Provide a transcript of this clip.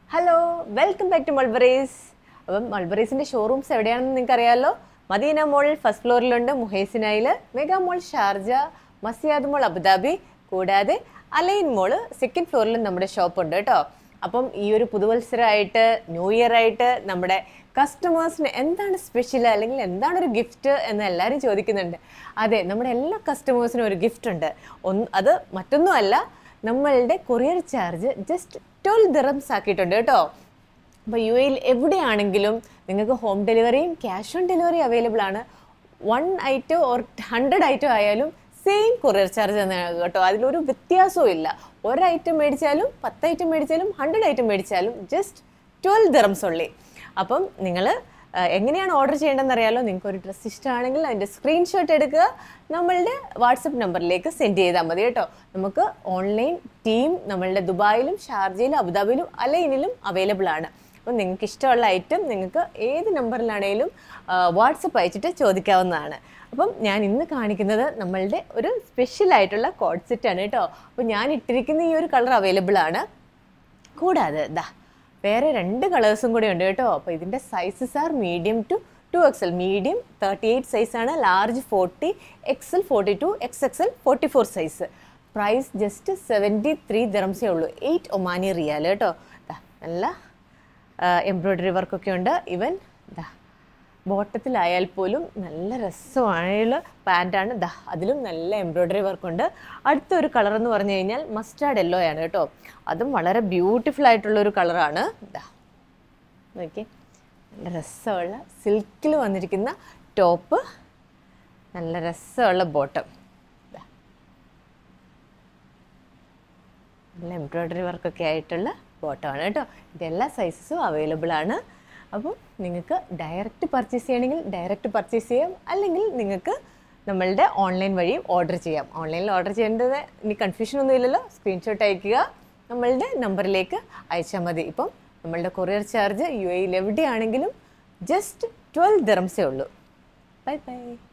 hello welcome back to Mulberries അപ്പം മൾബറീസിന്റെ showrooms എവിടെയാണെന്ന് നിങ്ങൾക്ക് അറിയാമല്ലോ മദീന മോൾ ഫസ്റ്റ് ഫ്ലോറിലുണ്ട് മുഹേസിനയിൽ Mega Mall Sharjah Mazyad Mall Abu Dhabi കൂടാതെ അലൈൻ മോൾ സെക്കൻഡ് ഫ്ലോറിലും നമ്മുടെ ഷോപ്പ് ഉണ്ട് കേട്ടോ അപ്പം ഈ ഒരു പുതുവത്സരമായിട്ട് ന്യൂ ഇയർ ആയിട്ട് നമ്മുടെ കസ്റ്റമേഴ്സിന് എന്താണ് സ്പെഷ്യൽ അല്ലെങ്കിൽ എന്താണ് ഒരു ഗിഫ്റ്റ് എന്ന് എല്ലാവരും ചോദിക്കുന്നുണ്ട് അതെ നമ്മുടെ എല്ലാ കസ്റ്റമേഴ്സിനും ഒരു ഗിഫ്റ്റ് ഉണ്ട് ഒന്ന് അത് മറ്റൊന്നുമല്ല നമ്മളുടെ courier charge just twelve dirhams ആക്കിയിട്ടുണ്ട് കേട്ടോ അപ്പോൾ യു എയിൽ എവിടെയാണെങ്കിലും നിങ്ങൾക്ക് ഹോം ഡെലിവറിയും ക്യാഷ് ഓൺ ഡെലിവറി അവൈലബിൾ ആണ് one item or hundred item ആയാലും സെയിം കൊറിയർ ചാർജ് തന്നെയാണ് കേട്ടോ അതിലൊരു വ്യത്യാസവും ഇല്ല ഒരു ഐറ്റം മേടിച്ചാലും പത്ത് ഐറ്റം മേടിച്ചാലും ഹൺഡ്രഡ് ഐറ്റം മേടിച്ചാലും ജസ്റ്റ് ട്വൽവ് ദിറംസ് ഉള്ളി അപ്പം നിങ്ങൾ എങ്ങനെയാണ് ഓർഡർ ചെയ്യേണ്ടതെന്ന് അറിയാലോ നിങ്ങൾക്ക് ഒരു ഡ്രസ്സ് ഇഷ്ടമാണെങ്കിൽ അതിൻ്റെ സ്ക്രീൻഷോട്ട് എടുക്കുക നമ്മളുടെ വാട്സപ്പ് നമ്പറിലേക്ക് സെൻഡ് ചെയ്താൽ മതി കേട്ടോ നമുക്ക് ഓൺലൈൻ ടീം നമ്മളുടെ ദുബായിലും ഷാർജയിലും അബുദാബിയിലും അലൈനിലും അവൈലബിൾ ആണ് അപ്പം നിങ്ങൾക്ക് ഇഷ്ടമുള്ള ഐറ്റം നിങ്ങൾക്ക് ഏത് നമ്പറിലാണേലും വാട്സപ്പ് അയച്ചിട്ട് ചോദിക്കാവുന്നതാണ് അപ്പം ഞാൻ ഇന്ന് കാണിക്കുന്നത് നമ്മളുടെ ഒരു സ്പെഷ്യൽ ആയിട്ടുള്ള കോഡ് സെറ്റാണ് കേട്ടോ അപ്പോൾ ഞാൻ ഇട്ടിരിക്കുന്ന ഈ ഒരു കളർ അവൈലബിൾ ആണ് കൂടാതെ ദാ വേറെ രണ്ട് കളേഴ്സും കൂടെ ഉണ്ട് കേട്ടോ അപ്പോൾ ഇതിൻ്റെ sizes are medium to two XL medium thirty eight സൈസാണ് large forty XL forty two X XL forty four size price just seventy three ദിറംസേ ഉള്ളൂ എയ്റ്റ് ഒമാനി റിയാൽ കേട്ടോ ദാ നല്ല എംബ്രോയ്ഡറി വർക്കൊക്കെ ഉണ്ട് ഇവൻ ദാ ബോട്ടത്തിലായാൽ പോലും നല്ല രസമായുള്ള പാൻറ്റാണ് ദാ അതിലും നല്ല എംബ്രോയ്ഡറി വർക്കുണ്ട് അടുത്തൊരു കളർ എന്ന് പറഞ്ഞു കഴിഞ്ഞാൽ മസ്റ്റാർഡ് യെല്ലോ ആണ് കേട്ടോ അതും വളരെ ബ്യൂട്ടിഫുൾ ആയിട്ടുള്ള ഒരു കളറാണ് ദാ നോക്കി നല്ല രസമുള്ള സിൽക്കിൽ വന്നിരിക്കുന്ന ടോപ്പ് നല്ല രസമുള്ള ബോട്ടം നല്ല എംബ്രോയ്ഡറി വർക്കൊക്കെ ആയിട്ടുള്ള ബോട്ടമാണ് കേട്ടോ ഇതെല്ലാ സൈസസും അവൈലബിൾ ആണ് അപ്പോൾ നിങ്ങൾക്ക് ഡയറക്റ്റ് പർച്ചേസ് ചെയ്യണമെങ്കിൽ ഡയറക്റ്റ് പർച്ചേസ് ചെയ്യാം അല്ലെങ്കിൽ നിങ്ങൾക്ക് നമ്മളുടെ ഓൺലൈൻ വഴി ഓർഡർ ചെയ്യാം ഓൺലൈനിൽ ഓർഡർ ചെയ്യേണ്ടത് ഇനി കൺഫ്യൂഷൻ ഒന്നും ഇല്ലല്ലോ സ്ക്രീൻഷോട്ട് അയക്കുക നമ്മളുടെ നമ്പറിലേക്ക് അയച്ചാൽ മതി ഇപ്പം നമ്മളുടെ കൊറിയർ ചാർജ് യു എയിൽ എവിടെയാണെങ്കിലും ജസ്റ്റ് ട്വൽവ് ദിറംസേ ഉള്ളൂ ബൈ ബൈ